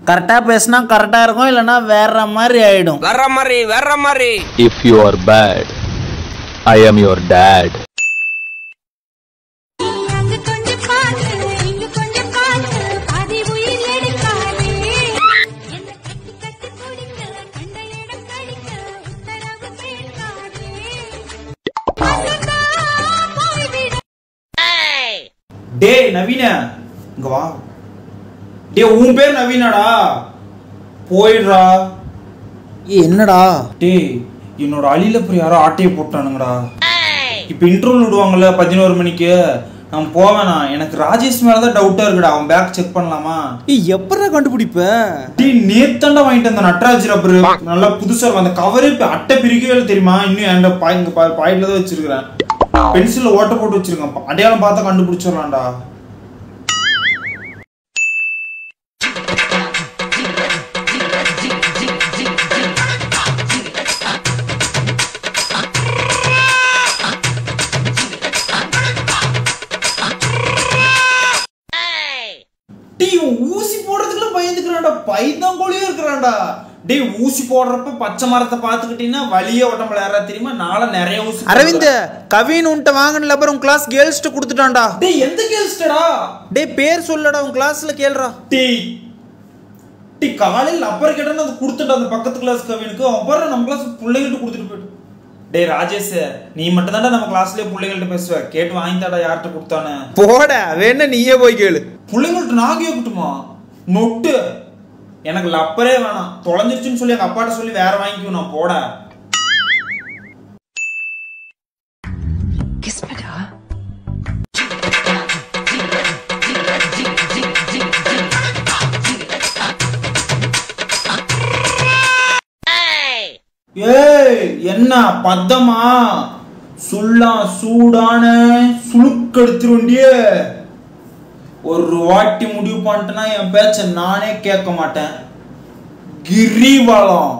கரெக்டாக பேசினா கரெக்டாக இருக்கும் இல்லைன்னா வேற மாதிரி ஆயிடும் வர்ற மாதிரி வர்ற மாதிரி If you are bad, I am your dad. அங்க கொஞ்சம் பார்த்து இங்க கொஞ்சம் பார்த்து பாதி உயிர் எடுக்காதே என்ன கட்டி கட்டி பிடிக்க கண்ட இடம் கடிக்க உத்தரவு கேட்காதே அசந்தா போய்விட டேய் நவீன இங்க வா டேய் உன் பேர் நவீனாடா போயிடுறா ஏய், என்னடா டேய் என்னோட அழியில போய் யாரோ ஆட்டையை போட்டானுங்கடா இப்போ இன்டர்வல் விடுவாங்கல்ல பதினோரு மணிக்கு நான் போவேனா எனக்கு ராஜேஷ் மேலதான் டவுட்டா இருக்குடா அவன் பேக் செக் பண்ணலாமா ஏய் எப்படா கண்டுபிடிப்ப டேய் நேத்தாண்டா வாங்கிட்டு வந்த நட்ராஜ் ரப்பர் நல்லா புதுசா இருக்கும் அந்த கவரே இப்ப அட்டை பிரிக்கவே இல்லை தெரியுமா இன்னும் என்கிட்ட பாய் இங்க பாயிட்ல தான் வச்சிருக்கிறேன் பென்சில்ல ஓட்ட போட்டு வச்சிருக்கேன் அடையாளம் பார்த்தா கண்டுபிடிச்சிடலாம்டா டேய் இவன் ஊசி போடுறதுக்குள்ள பயந்துக்கிறான்டா பைத்தங்கோலியும் இருக்கிறான்டா டேய் ஊசி போடுறப்ப பச்சை மரத்தை பார்த்துக்கிட்டீங்கன்னா வலிய உடம்புல யாரா தெரியுமா நாளை நிறைய ஊசி அரவிந்த் கவின் உன்ட்ட வாங்கின லப்பர் உன் கிளாஸ் கேர்ள்ஸ்ட்ட கொடுத்துட்டான்டா டேய் எந்த கேஸ்டடா டேய் பேர் சொல்லடா உன் கிளாஸ்ல கேளுடா டேய் டேய் காலையில் அப்பர் கேட்டா அது கொடுத்துட்டு அந்த பக்கத்து கிளாஸ் கவினுக்கு அப்புறம் நம்ம கிளாஸ் பிள்ளைகிட்ட கொடுத்துட்டு போயிட்டு டேய் ராஜேஷ் நீ மட்டும் தான்டா நம்ம கிளாஸ்லயே பிள்ளைகள்ட்ட பேசுவ கேட்டு வாங்கித்தாடா யார்கிட்ட கொடுத்தானே போட வேணா நீயே போய் கேளு பிள்ளைங்கள்ட்ட நான் கேட்கட்டுமா நொட்டு எனக்கு லப்பரே வேணாம் தொலைஞ்சிருச்சுன்னு சொல்லி எங்க அப்பாட்ட சொல்லி வேற வாங்கிக்கோ நான் போட ஏய் என்ன பத்தமா சுள்ளா சூடான சுளுக்கெடுத்துருண்டியே ஒரு வாட்டி முடிவு பண்ணிட்டேன்னா என் பேச்ச நானே கேட்க மாட்டேன் கிரிவலம்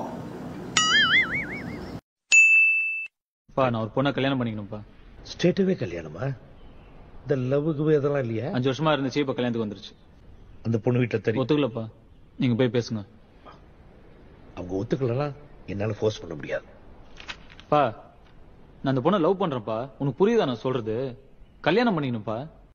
பா நான் ஒரு பொண்ணை கல்யாணம் பண்ணிக்கணும்ப்பா ஸ்டேட்டுவே கல்யாணமா இந்த லவ்வுக்கு இதெல்லாம் இல்லையா அஞ்சு வருஷமா இருந்துச்சு இப்ப கல்யாணத்துக்கு வந்துருச்சு அந்த பொண்ணு வீட்டுல தெரியும் ஒத்துக்கலப்பா நீங்க போய் பேசுங்க அவங்க ஒத்துக்கலாம் என்னால ஃபோர்ஸ் பண்ண முடியாது பா நான் அந்த பொண்ணை லவ் பண்றேன்ப்பா உனக்கு புரியுதா நான் சொல்றது கல்யாணம் பண்ணிக்கணும்ப்பா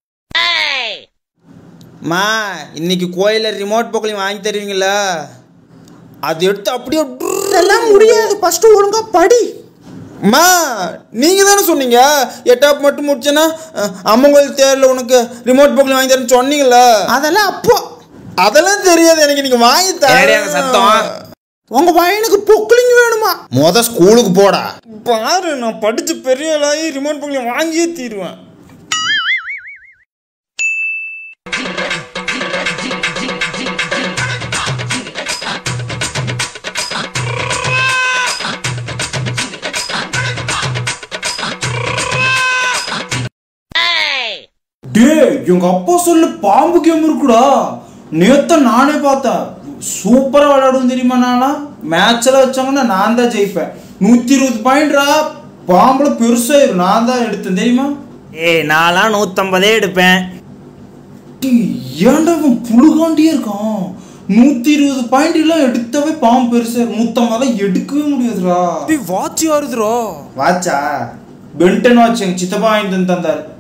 மா இன்னைக்கு கோயில ரிமோட் பொக்கலையும் வாங்கி தருவீங்களா அது எடுத்து அப்படியே எல்லாம் முடியாது ஃபர்ஸ்ட் ஒழுங்கா படி மா நீங்க தானே சொன்னீங்க எட்டாப் மட்டும் முடிச்சேன்னா அம்மங்கோயில் தேர்ல உனக்கு ரிமோட் பொக்கலையும் வாங்கி தரேன்னு சொன்னீங்களா அதெல்லாம் அப்போ அதெல்லாம் தெரியாது எனக்கு நீங்க வாங்கி என்னடி அங்க சத்தம்? உங்க பையனுக்கு பொக்கலிங் வேணுமா மொத ஸ்கூலுக்கு போடா பாரு நான் படிச்சு பெரிய ஆளாகி ரிமோட் பொக்கலையும் வாங்கியே தீருவேன் டேய் எங்க அப்பா சொல்லு பாம்பு கேம் இருக்குடா நேத்த நானே பார்த்தேன் சூப்பரா விளையாடும் தெரியுமா நானா மேட்ச்ல வச்சாங்கன்னா நான் தான் ஜெயிப்பேன் நூத்தி இருபது பாயிண்ட்ரா பாம்புல பெருசாயிரும் நான் தான் எடுத்தேன் தெரியுமா ஏய் நான்லாம் நூற்றம்பதே எடுப்பேன் டேய், ஏன்டா இவன் புழுகாண்டியே இருக்கான் நூத்தி இருபது பாயிண்ட் எல்லாம் எடுத்தவே பாம்பு பெருசா நூத்தம்பதெல்லாம் எடுக்கவே முடியாதுடா வாட்ச் யாருதுரோ வாட்சா பென்டன் வாட்ச் எங்க சித்தப்பா வாங்கிட்டு வந்து தந்தார்